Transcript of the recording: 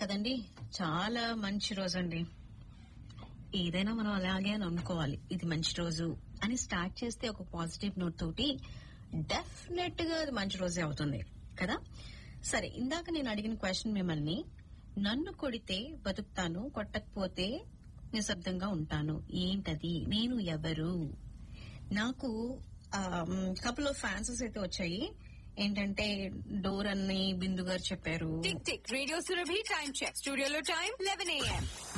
కదండి చాలా మంచి రోజు అండి ఏదైనా మనం అలాగే అని అనుకోవాలి ఇది మంచి రోజు అని స్టార్ట్ చేస్తే ఒక పాజిటివ్ నోట్ తోటి డెఫినెట్ గా అది మంచి రోజే అవుతుంది కదా సరే ఇందాక నేను అడిగిన క్వశ్చన్ మిమ్మల్ని నన్ను కొడితే బతుకుతాను కొట్టకపోతే నిశ్శబ్దంగా ఉంటాను ఏంటది నేను ఎవరు నాకు కపుల్ ఆఫ్ ఫ్యాన్సెస్ అయితే వచ్చాయి ఏంటంటే డోర్ అని బిందు గారు చెప్పారు tick tick radio Surabhi time check స్టూడియోలో టైం లెవెన్ ఏఎం